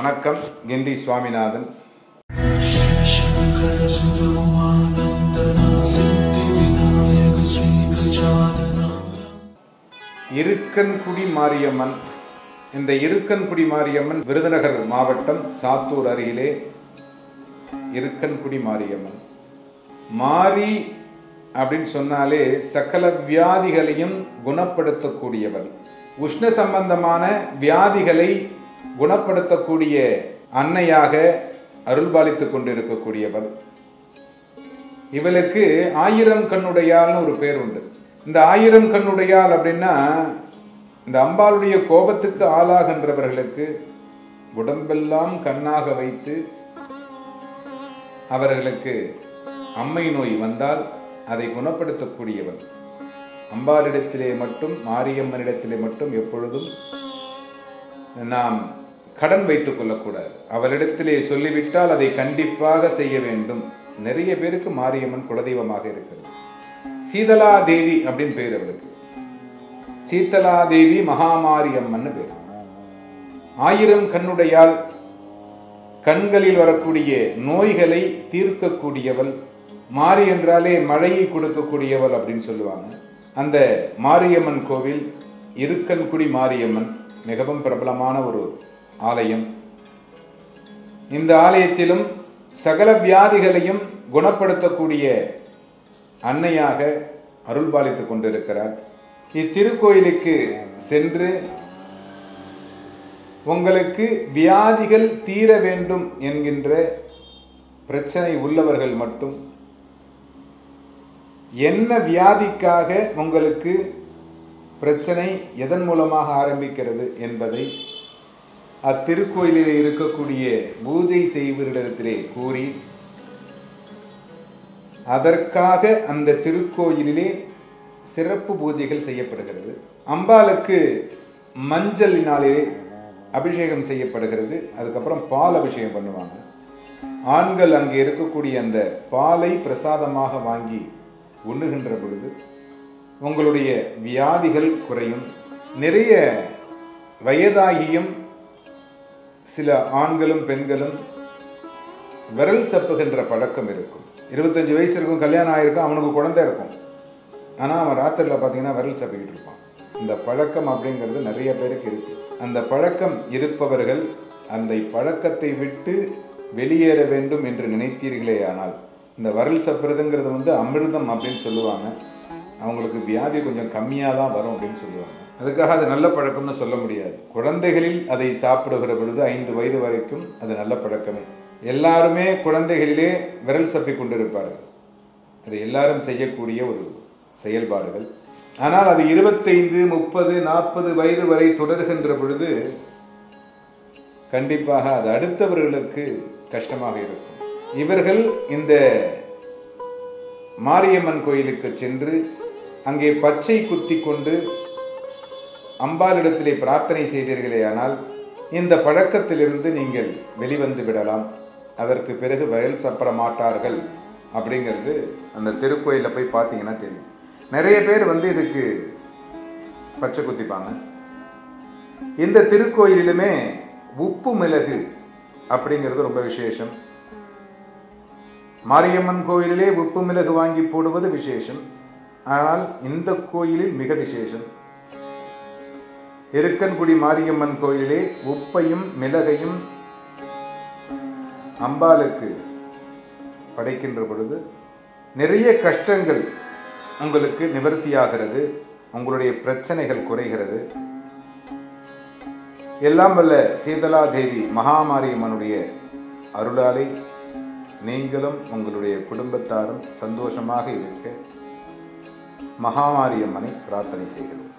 வணக்கம் கிண்டி சுவாமிநாதன் शङ्कर सुगमानन्दना सिद्धिविनायक श्रीगजानना இருக்கன்குடி மாரியம்மன் இந்த இருக்கன்குடி மாரியம்மன் விருதுநகர் மாவட்டம் சாத்தூர் அருகிலே இருக்கன்குடி மாரியம்மன் மாரி அப்படின்னு சொன்னாலே சகல வியாதிகளையும் குணப்படுத்தக்கூடியவள் உஷ்ண சம்பந்தமான வியாதிகளை குணப்படுத்தக்கூடிய அன்னையாக அருள்பாலித்துக் கொண்டிருக்கக்கூடியவள் இவளுக்கு ஆயிரம் கண்ணுடையாள்னு ஒரு பேர் உண்டு இந்த ஆயிரம் கண்ணுடையாள் அப்படின்னா இந்த அம்பாளுடைய கோபத்துக்கு ஆளாகின்றவர்களுக்கு உடம்பெல்லாம் கண்ணாக வைத்து அவர்களுக்கு அம்மை நோய் வந்தால் அதை குணப்படுத்தக்கூடியவள் அம்பாளிடத்திலே மட்டும் மாரியம்மனிடத்திலே மட்டும் எப்பொழுதும் நாம் கடன் வைத்துக் கொள்ளக்கூடாது அவளிடத்திலே சொல்லிவிட்டால் அதை கண்டிப்பாக செய்ய வேண்டும் நிறைய பேருக்கு மாரியம்மன் குலதெய்வமாக இருக்கிறது சீதலா தேவி அப்படின்னு பேர் அவளுக்கு சீதலா தேவி மகாமாரியம்மன் பேர் ஆயிரம் கண்ணுடையால் கண்களில் வரக்கூடிய நோய்களை தீர்க்கக்கூடியவள் மாரி என்றாலே மழையை கொடுக்கக்கூடியவள் அப்படின்னு சொல்லுவாங்க அந்த மாரியம்மன் கோவில் இருக்கன்குடி மாரியம்மன் மிகவும் பிரபலமான ஒரு ஆலயம் இந்த ஆலயத்திலும் சகல வியாதிகளையும் குணப்படுத்தக்கூடிய அன்னையாக அருள்பாலித்துக் கொண்டிருக்கிறார் இத்திருக்கோயிலுக்கு சென்று உங்களுக்கு வியாதிகள் தீர வேண்டும் என்கின்ற பிரச்சனை உள்ளவர்கள் மட்டும் என்ன வியாதிக்காக உங்களுக்கு பிரச்சனை எதன் மூலமாக ஆரம்பிக்கிறது என்பதை அத்திருக்கோயிலில் இருக்கக்கூடிய பூஜை செய்வரிடத்திலே கூறி அதற்காக அந்த திருக்கோயிலிலே சிறப்பு பூஜைகள் செய்யப்படுகிறது அம்பாளுக்கு மஞ்சளினாலே அபிஷேகம் செய்யப்படுகிறது அதுக்கப்புறம் பால் அபிஷேகம் பண்ணுவாங்க ஆண்கள் அங்கே இருக்கக்கூடிய அந்த பாலை பிரசாதமாக வாங்கி உண்ணுகின்ற பொழுது உங்களுடைய வியாதிகள் குறையும் நிறைய வயதாகியும் சில ஆண்களும் பெண்களும் விரல் சப்புகின்ற பழக்கம் இருக்கும் இருபத்தஞ்சு வயசு இருக்கும் கல்யாணம் ஆகிருக்கும் அவனுக்கு குழந்தை இருக்கும் ஆனால் அவன் ராத்திரியில் பார்த்தீங்கன்னா விரல் சப்பிக்கிட்டு இருப்பான் இந்த பழக்கம் அப்படிங்கிறது நிறைய பேருக்கு இருக்கு அந்த பழக்கம் இருப்பவர்கள் அந்த பழக்கத்தை விட்டு வெளியேற வேண்டும் என்று நினைத்தீர்களே ஆனால் இந்த வரல் சப்புறதுங்கிறது வந்து அமிர்தம் அப்படின்னு சொல்லுவாங்க அவங்களுக்கு வியாதி கொஞ்சம் கம்மியாக தான் வரும் அப்படின்னு சொல்லுவாங்க அதுக்காக அது நல்ல பழக்கம்னு சொல்ல முடியாது குழந்தைகளில் அதை சாப்பிடுகிற பொழுது ஐந்து வயது வரைக்கும் அது நல்ல பழக்கமே எல்லாருமே குழந்தைகளிலே விரல் சப்பி கொண்டிருப்பார்கள் அது எல்லாரும் செய்யக்கூடிய ஒரு செயல்பாடுகள் ஆனால் அது இருபத்தைந்து முப்பது நாற்பது வயது வரை தொடர்கின்ற பொழுது கண்டிப்பாக அது அடுத்தவர்களுக்கு கஷ்டமாக இருக்கும் இவர்கள் இந்த மாரியம்மன் கோயிலுக்கு சென்று அங்கே பச்சை குத்தி கொண்டு அம்பாளிடத்திலே பிரார்த்தனை செய்தீர்களே ஆனால் இந்த பழக்கத்திலிருந்து நீங்கள் வெளிவந்து விடலாம் அதற்கு பிறகு வயல் சப்பர மாட்டார்கள் அப்படிங்கிறது அந்த திருக்கோயிலில் போய் பார்த்தீங்கன்னா தெரியும் நிறைய பேர் வந்து இதுக்கு பச்சை குத்திப்பாங்க இந்த திருக்கோயிலிலுமே உப்பு மிளகு அப்படிங்கிறது ரொம்ப விசேஷம் மாரியம்மன் கோயிலிலே உப்பு மிளகு வாங்கி போடுவது விசேஷம் ஆனால் இந்த கோயிலில் மிக விசேஷம் இருக்கன்குடி மாரியம்மன் கோயிலிலே உப்பையும் மிளகையும் அம்பாளுக்கு படைக்கின்ற பொழுது நிறைய கஷ்டங்கள் உங்களுக்கு நிவர்த்தியாகிறது உங்களுடைய பிரச்சனைகள் குறைகிறது எல்லாம் வல்ல சீதலா தேவி மகாமாரியம்மனுடைய அருளாலை நீங்களும் உங்களுடைய குடும்பத்தாரும் சந்தோஷமாக இருக்க மகாமாரியம்மனை பிரார்த்தனை செய்கிறோம்